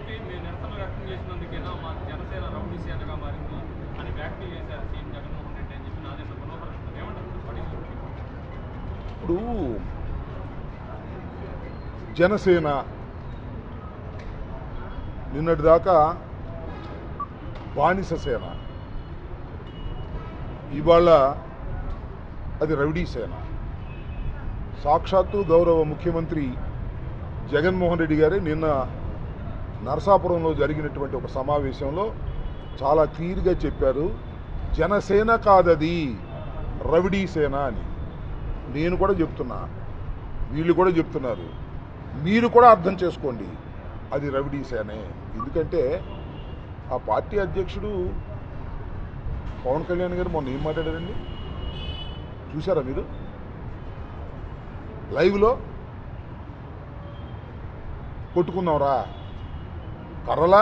చెప్పి మేము నిరసన వ్యక్తం చేసినందుకేనా మా జనసేన రౌడీ సేనగా మారింది అని వ్యాఖ్యలు చేశారు సీఎం జగన్మోహన్ రెడ్డి అని చెప్పి నాదేశ మనోహర్ అంటున్నారు. ఏమంటారు వాట్ ఈస్ యువర్ ఒపీనియన్? ఇప్పుడు జనసేన నిన్నటిదాకా బానిస సేన ఇవాళ అది రౌడీ సేన సాక్షాత్తు గౌరవ ముఖ్యమంత్రి జగన్మోహన్ రెడ్డి గారే నిన్న నరసాపురంలో జరిగినటువంటి ఒక సమావేశంలో చాలా క్లియర్గా చెప్పారు జనసేన కాదది రవిడీ సేన అని నేను కూడా చెప్తున్నా వీళ్ళు కూడా చెప్తున్నారు మీరు కూడా అర్థం చేసుకోండి అది రవిడీ సేనే ఎందుకంటే ఆ పార్టీ అధ్యక్షుడు పవన్ కళ్యాణ్ గారు మొన్న ఏం మాట్లాడారండి చూసారా మీరు లైవ్లో కొట్టుకుందాంరా కర్రలా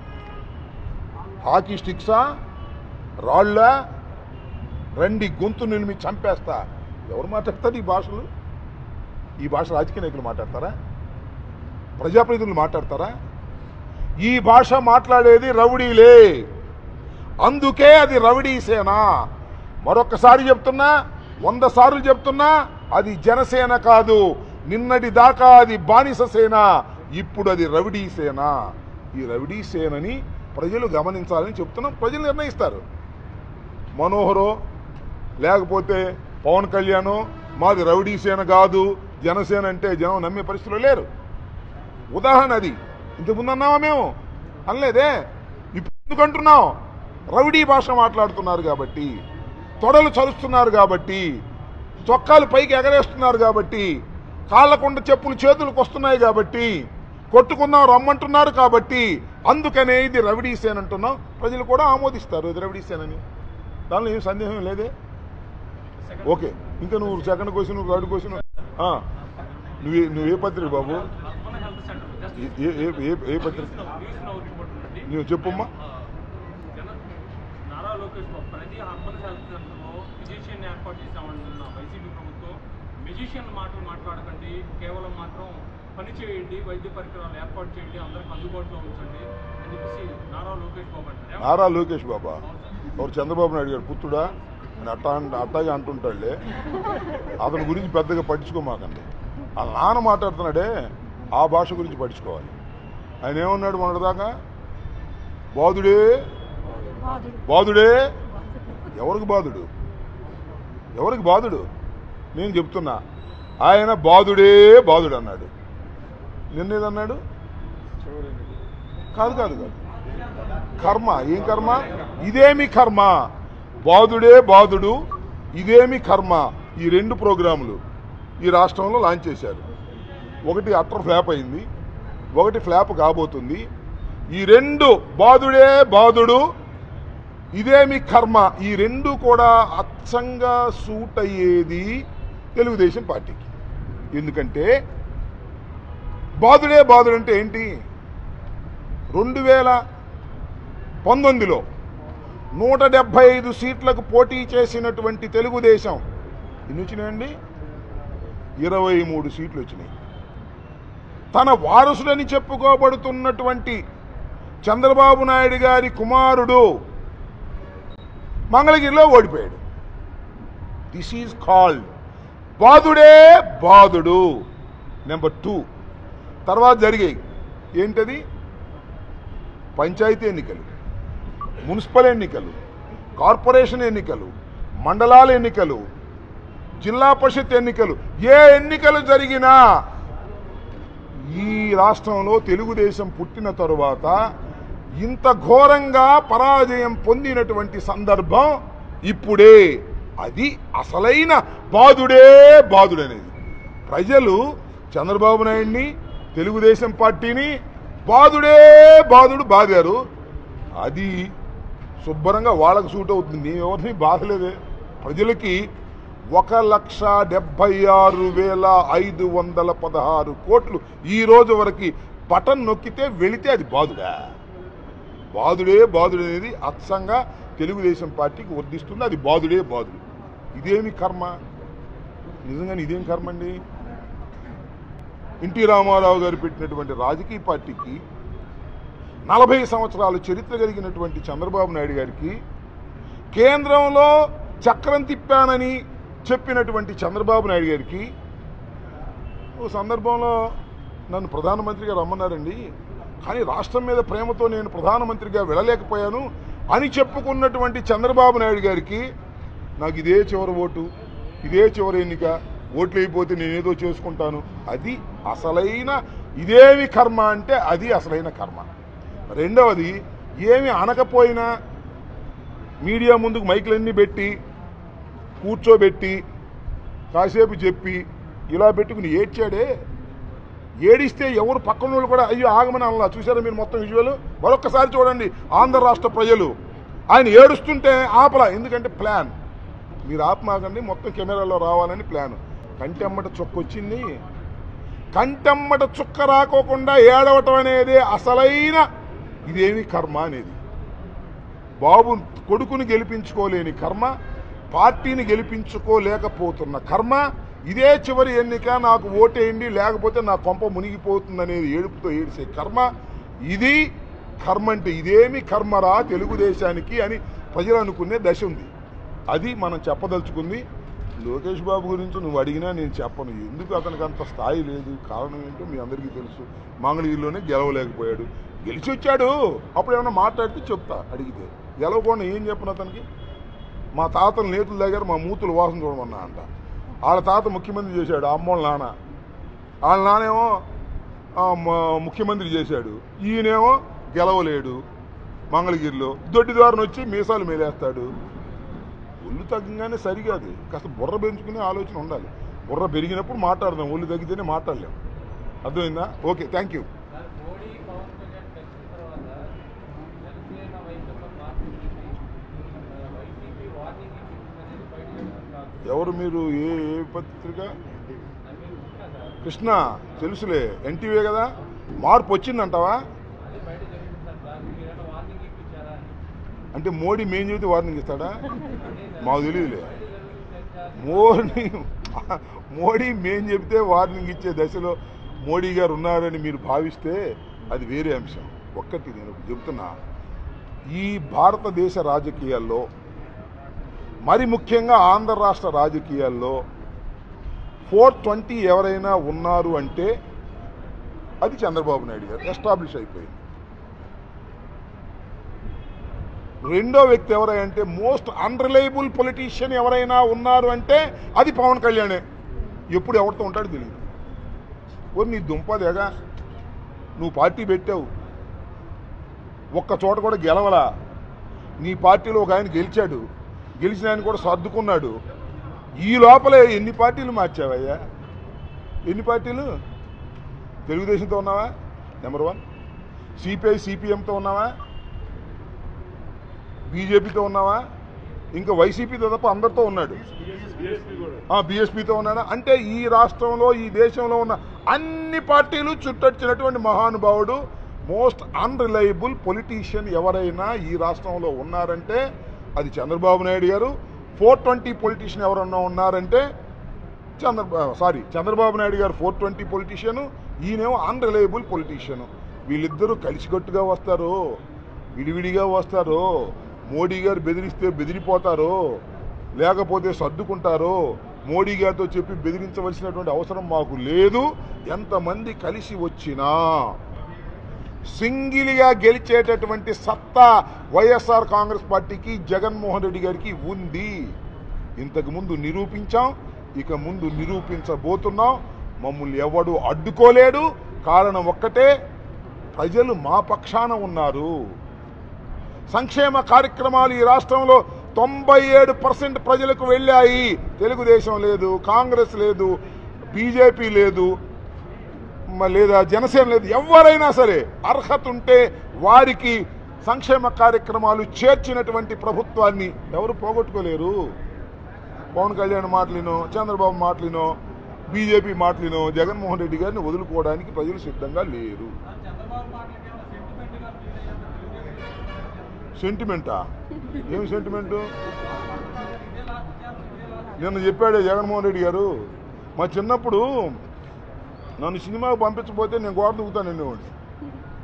హాకీ స్టిక్సా రాళ్ళ రండి గొంతు నిలిమి చంపేస్తా ఎవరు మాట్లాడతారు ఈ భాషలు ఈ భాష రాజకీయ నాయకులు మాట్లాడతారా ప్రజాప్రతినిధులు మాట్లాడతారా ఈ భాష మాట్లాడేది రౌడీలే అందుకే అది రౌడీ సేన మరొకసారి చెప్తున్నా వంద సార్లు చెప్తున్నా అది జనసేన కాదు నిన్నటి దాకా అది బానిస సేన ఇప్పుడు అది రవిడీ సేన ఈ రవిడీ సేనని ప్రజలు గమనించాలని చెప్తున్నాం ప్రజలు నిర్ణయిస్తారు మనోహరో లేకపోతే పవన్ కళ్యాణ్ మాది రౌడీ సేన కాదు జనసేన అంటే జనం నమ్మే పరిస్థితిలో లేరు ఉదాహరణ అది ఇంతకుముందు అన్నావా మేము అనలేదే ఇప్పుడు ఎందుకు అంటున్నాం రౌడీ భాష మాట్లాడుతున్నారు కాబట్టి తొడలు చరుస్తున్నారు కాబట్టి చొక్కాలు పైకి ఎగరేస్తున్నారు కాబట్టి కాళ్ళకుండ చెప్పులు చేతులకు వస్తున్నాయి కాబట్టి కొట్టుకుందాం రమ్మంటున్నారు కాబట్టి అందుకనే ఇది రవిడీ సేన అంటున్నాం ప్రజలు కూడా ఆమోదిస్తారు ఇది రవిడీ సేనని దానిలో ఏం సందేహం లేదే సెకండ్ ఓకే ఇంకా నువ్వు సెకండ్ క్వశ్చన్ నువ్వు థర్డ్ క్వశ్చన్ నువ్వు నువ్వు ఏ పత్రిక బాబు అర్బన్ హెల్త్ సెంటర్ జస్ట్ ఏ- ఏ ఏ- ఏ ఏ పత్రిక న్యూస్ నౌ రిపోర్ట్ నుండి నువ్వు చెప్పమ్మా ఆ, జన నారా లోకేష్ బాబు ప్రతి అర్బన్ హెల్త్ సెంటర్లో ఫిజిషియన్ ఏర్పాటు చేశామన్న వైసీపీ ప్రభుత్వం మెజిషియన్ మాటలు మాట్లాడకండి కేవలం మాత్రం పని చేయండి వైద్య పరికరాలు ఏర్పాటు చేయండి అందరికి అందుబాటులో ఉంచండి అని చెప్పేసి నారా లోకేష్ బాబు అంటారు నారా లోకేష్ బాబా ఎవరు చంద్రబాబు నాయుడు గారు పుత్రుడా అని అట్టా అంట- అట్టాగే అంటుంటాడులే అతని గురించి పెద్దగా పట్టించుకోమాకండి ఆ నాన్న మాట్లాడుతున్నాడే ఆ భాష గురించి పట్టించుకోవాలి ఆయన ఏమన్నాడు మొన్నటిదాకా బాధుడే బాధుడే ఎవరికి బాధుడు ఎవరికి బాధుడు నేను చెప్తున్నా ఆయన బాధుడే బాధుడు అన్నాడు నిన్నేదన్నాడు కాదు కాదు కాదు కర్మ ఏం కర్మ ఇదేమి కర్మ బాధుడే బాధుడు ఇదేమి కర్మ ఈ రెండు ప్రోగ్రాములు ఈ రాష్ట్రంలో లాంచ్ చేశారు ఒకటి అట్టర్ ఫ్లాప్ అయింది ఒకటి ఫ్లాప్ కాబోతుంది ఈ రెండు బాధుడే బాధుడు ఇదేమి కర్మ ఈ రెండు కూడా అచ్చంగా సూట్ అయ్యేది తెలుగుదేశం పార్టీకి ఎందుకంటే బాధుడే బాధుడు అంటే ఏంటి రెండు వేల పంతొమ్మిదిలో నూట డెబ్బై ఐదు సీట్లకు పోటీ చేసినటువంటి తెలుగుదేశం ఎన్ని వచ్చినాయండి ఇరవై మూడు సీట్లు వచ్చినాయి తన వారసుడని చెప్పుకోబడుతున్నటువంటి చంద్రబాబు నాయుడు గారి కుమారుడు మంగళగిరిలో ఓడిపోయాడు దిస్ ఈజ్ కాల్డ్ బాధుడే బాధుడు నెంబర్ టూ తర్వాత జరిగాయి ఏంటది పంచాయతీ ఎన్నికలు మున్సిపల్ ఎన్నికలు కార్పొరేషన్ ఎన్నికలు మండలాల ఎన్నికలు జిల్లా పరిషత్ ఎన్నికలు ఏ ఎన్నికలు జరిగినా ఈ రాష్ట్రంలో తెలుగుదేశం పుట్టిన తరువాత ఇంత ఘోరంగా పరాజయం పొందినటువంటి సందర్భం ఇప్పుడే అది అసలైన బాధుడే బాధుడనేది ప్రజలు చంద్రబాబు నాయుడిని తెలుగుదేశం పార్టీని బాధుడే బాధుడు బాధారు అది శుభ్రంగా వాళ్ళకు సూట్ అవుతుంది మేము ఎవరిని బాధలేదే ప్రజలకి ఒక లక్ష డెబ్బై ఆరు వేల ఐదు వందల పదహారు కోట్లు ఈ రోజు వరకు బటన్ నొక్కితే వెళితే అది బాధుడా బాధుడే బాధుడు అనేది అచ్చంగా తెలుగుదేశం పార్టీకి వర్ధిస్తుంది అది బాధుడే బాధుడు ఇదేమి కర్మ నిజంగానే ఇదేం కర్మ అండి ఎన్టీ రామారావు గారు పెట్టినటువంటి రాజకీయ పార్టీకి నలభై సంవత్సరాలు చరిత్ర కలిగినటువంటి చంద్రబాబు నాయుడు గారికి కేంద్రంలో చక్రం తిప్పానని చెప్పినటువంటి చంద్రబాబు నాయుడు గారికి ఓ సందర్భంలో నన్ను ప్రధానమంత్రిగా రమ్మన్నారండి కానీ రాష్ట్రం మీద ప్రేమతో నేను ప్రధానమంత్రిగా వెళ్ళలేకపోయాను అని చెప్పుకున్నటువంటి చంద్రబాబు నాయుడు గారికి నాకు ఇదే చివరి ఓటు ఇదే చివరి ఎన్నిక ఓట్లు అయిపోతే నేనేదో చేసుకుంటాను అది అసలైన ఇదేమి కర్మ అంటే అది అసలైన కర్మ రెండవది ఏమి అనకపోయినా మీడియా ముందుకు మైకులన్నీ పెట్టి కూర్చోబెట్టి కాసేపు చెప్పి ఇలా పెట్టుకుని ఏడ్చాడే ఏడిస్తే ఎవరు పక్కన వాళ్ళు కూడా అయ్యో ఆగమని అనలా చూసారా మీరు మొత్తం విజువల్ మరొక్కసారి చూడండి ఆంధ్ర రాష్ట్ర ప్రజలు ఆయన ఏడుస్తుంటే ఆపలా ఎందుకంటే ప్లాన్ మీరు ఆపమాకండి మొత్తం కెమెరాలో రావాలని ప్లాన్ కంటెమ్మట చుక్క వచ్చింది కంటెమ్మట చుక్క రాకోకుండా ఏడవటం అనేది అసలైన ఇదేమి కర్మ అనేది బాబు కొడుకుని గెలిపించుకోలేని కర్మ పార్టీని గెలిపించుకోలేకపోతున్న కర్మ ఇదే చివరి ఎన్నిక నాకు ఓటేయండి లేకపోతే నా కొంప మునిగిపోతుందనేది ఏడుపుతో ఏడిసే కర్మ ఇది కర్మ అంటే ఇదేమి కర్మరా తెలుగుదేశానికి అని ప్రజలు అనుకునే దశ ఉంది అది మనం చెప్పదలుచుకుంది లోకేష్ బాబు గురించి నువ్వు అడిగినా నేను చెప్పను ఎందుకు అతనికి అంత స్థాయి లేదు కారణం ఏంటో మీ అందరికీ తెలుసు మంగళగిరిలోనే గెలవలేకపోయాడు గెలిచి వచ్చాడు అప్పుడు ఏమైనా మాట్లాడితే చెప్తా అడిగితే గెలవకుండా ఏం చెప్పను అతనికి మా తాతలు నేతుల దగ్గర మా మూతులు వాసన చూడమన్నా అంట వాళ్ళ తాత ముఖ్యమంత్రి చేశాడు అమ్మోళ్ళ నాన్న వాళ్ళ నానేమో ఆ, మ- ముఖ్యమంత్రి చేశాడు ఈయనేమో గెలవలేడు మంగళగిరిలో దొడ్డి ద్వారం వచ్చి మీసాలు మేలేస్తాడు ఒళ్ళు తగ్గగానే సరికాదు కాస్త బుర్ర పెంచుకునే ఆలోచన ఉండాలి బుర్ర పెరిగినప్పుడు మాట్లాడదాం ఒళ్ళు తగ్గితేనే మాట్లాడలేం అర్థమైందా okay thank you sir Modi Pawan Kalyan కలిసిన తర్వాత జనసేన వైద్యంలో మార్పు చేసి వైసీపీ వార్నింగ్ ఇచ్చిందనేది బయట చెప్తున్నారు ఎవరు మీరు ఏ ఏ పత్రిక అది మీరు చూసినా సార్ కృష్ణ తెలుసులే ఎన్టీవీ కదా మార్పు వచ్చిందంటావా అది బయట జరుగుతుంది సార్ దానికి మీరైనా వార్నింగ్ ఇప్పించారా అంటే మోడీ మేం చెబితే వార్నింగ్ ఇస్తాడా అదే సార్ మాకు తెలియదులే బయట జరుగుతుంది సార్ మోడీ మోడీ మేం చెబితే వార్నింగ్ ఇచ్చే దశలో మోడీ గారు ఉన్నారని మీరు భావిస్తే అది వేరే అంశం ఒక్కటి నేను ఒకటి చెబుతున్నా ఈ భారతదేశ రాజకీయాల్లో మరి ముఖ్యంగా ఆంధ్ర రాష్ట్ర రాజకీయాల్లో ఫోర్ ట్వంటీ ఎవరైనా ఉన్నారు అంటే అది చంద్రబాబు నాయుడు గారు ఎస్టాబ్లిష్ అయిపోయింది రెండో వ్యక్తి ఎవరంటే మోస్ట్ అన్రిలయబుల్ పొలిటీషియన్ ఎవరైనా ఉన్నారు అంటే అది పవన్ కళ్యాణే ఎప్పుడు ఎవరితో ఉంటాడో తెలియదు ఓ నీ దుంపదేగా నువ్వు పార్టీ పెట్టావు ఒక్క చోట కూడా గెలవలా నీ పార్టీలో ఒక ఆయన గెలిచాడు గెలిచిన ఆయన కూడా సర్దుకున్నాడు ఈ లోపలే ఎన్ని పార్టీలు మార్చావయ్యా ఎన్ని పార్టీలు తెలుగుదేశంతో ఉన్నావా నెంబర్ వన్ సిపిఐ సిపిఎంతో ఉన్నావా బీజేపీతో ఉన్నావా ఇంకా వైసీపీతో తప్ప అందరితో ఉన్నాడు బీఎస్పీతో ఉన్నాడా అంటే ఈ రాష్ట్రంలో ఈ దేశంలో ఉన్న అన్ని పార్టీలు చుట్టొచ్చినటువంటి మహానుభావుడు మోస్ట్ అన్రిలయబుల్ పొలిటీషియన్ ఎవరైనా ఈ రాష్ట్రంలో ఉన్నారంటే అది చంద్రబాబు నాయుడు గారు ఫోర్ ట్వంటీ పొలిటీషియన్ ఎవరన్నా ఉన్నారంటే చంద్ర సారీ చంద్రబాబు నాయుడు గారు ఫోర్ ట్వంటీ పొలిటీషియన్ ఈయనేమో అన్రిలయబుల్ పొలిటీషియన్ వీళ్ళిద్దరూ కలిసికట్టుగా వస్తారు విడివిడిగా వస్తారు మోడీ గారు బెదిరిస్తే బెదిరిపోతారు లేకపోతే సర్దుకుంటారు మోడీ గారితో చెప్పి బెదిరించవలసినటువంటి అవసరం మాకు లేదు ఎంతమంది కలిసి వచ్చినా సింగిల్గా గెలిచేటటువంటి సత్తా వైఎస్ఆర్ కాంగ్రెస్ పార్టీకి జగన్మోహన్ రెడ్డి గారికి ఉంది ఇంతకు ముందు నిరూపించాం ఇక ముందు నిరూపించబోతున్నాం మమ్మల్ని ఎవడు అడ్డుకోలేడు కారణం ఒక్కటే ప్రజలు మా పక్షాన ఉన్నారు సంక్షేమ కార్యక్రమాలు ఈ రాష్ట్రంలో తొంభై ఏడు పర్సెంట్ ప్రజలకు వెళ్ళాయి తెలుగుదేశం లేదు కాంగ్రెస్ లేదు బీజేపీ లేదు మ- లేదా జనసేన లేదు ఎవరైనా సరే అర్హత ఉంటే వారికి సంక్షేమ కార్యక్రమాలు చేర్చినటువంటి ప్రభుత్వాన్ని ఎవరు పోగొట్టుకోలేరు పవన్ కళ్యాణ్ మాటలినో చంద్రబాబు మాటలినో బీజేపీ మాటలినో జగన్మోహన్ రెడ్డి గారిని వదులుకోవడానికి ప్రజలు సిద్ధంగా లేరు సార్ చంద్రబాబు మాటలకి ఏమైనా సెంటిమెంట్గా ఫీల్ అయ్యారు తెలుగుదేశం సెంటిమెంటా ఏమి సెంటిమెంటు ఇదే లాస్ట్ ఛాన్స్ ఇదే లాస్ట్ నిన్న చెప్పాడే జగన్మోహన్ రెడ్డి గారు మా చిన్నప్పుడు నన్ను సినిమాకు పంపించకపోతే నేను గోడ దూకుతాను అనేవాడిని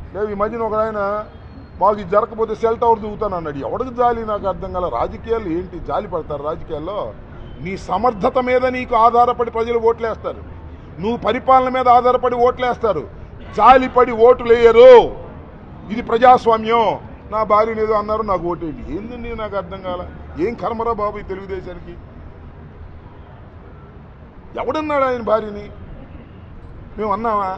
లేదు ఈ మధ్యన ఒక ఆయన మాకు ఇది జరగకపోతే సెల్ టవర్ దిగుతాను అన్నాడు ఎవడికి జాలి నాకు అర్థం కాల రాజకీయాలు ఏంటి జాలి పడతారు రాజకీయాల్లో నీ సమర్థత మీద నీకు ఆధారపడి ప్రజలు ఓట్లేస్తారు నువ్వు పరిపాలన మీద ఆధారపడి ఓట్లేస్తారు జాలిపడి ఓట్లు వేయరు ఇది ప్రజాస్వామ్యం నా భార్యని ఏదో అన్నారు నాకు ఓటేయండి ఏందండి నాకు అర్థం కాల ఏం కర్మరా బాబు ఈ తెలుగుదేశానికి ఎవడన్నాడు ఆయన భార్యని మేము అన్నామా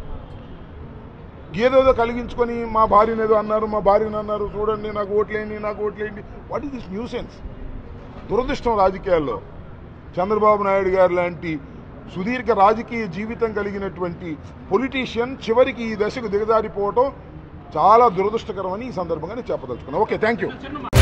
ఏదేదో కలిగించుకొని మా భార్యని ఏదో అన్నారు మా భార్యని అన్నారు చూడండి నాకు ఓట్లేయండి నాకు ఓట్లేయండి వాట్ ఈస్ దిస్ న్యూసెన్స్ దురదృష్టం రాజకీయాల్లో చంద్రబాబు నాయుడు గారు లాంటి సుదీర్ఘ రాజకీయ జీవితం కలిగినటువంటి పొలిటీషియన్ చివరికి ఈ దశకు దిగజారిపోవటం చాలా దురదృష్టకరమని ఈ సందర్భంగా నేను చెప్పదలుచుకున్నాను ఓకే థ్యాంక్ యూ చిన్న